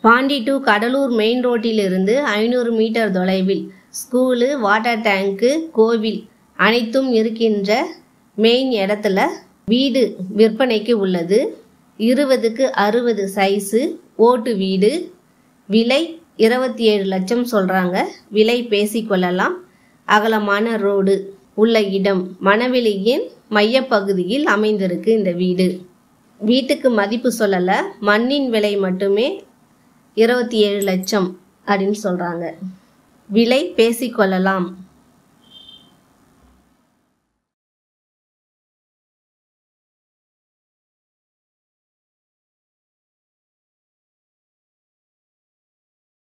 Pandi to Cuddalore main ரோட்டிலிருந்து ஐநூறு metre தொலைவில் ஸ்கூலு வாட்டர் டேங்க்கு கோவில் அனைத்தும் இருக்கின்ற மெயின் இடத்துல வீடு விற்பனைக்கு உள்ளது இருபதுக்கு அறுபது சைஸு ஓட்டு வீடு விலை இருபத்தி ஏழு லட்சம் சொல்கிறாங்க விலை பேசிக்கொள்ளலாம் அகலமான ரோடு உள்ள இடம் மணவெளியின் மையப்பகுதியில் அமைந்திருக்கு இந்த வீடு வீட்டுக்கு மதிப்பு சொல்லலை மண்ணின் விலை மட்டுமே இருபத்தி ஏழு லட்சம் அப்படின்னு சொல்கிறாங்க விலை பேசிக்கொள்ளலாம்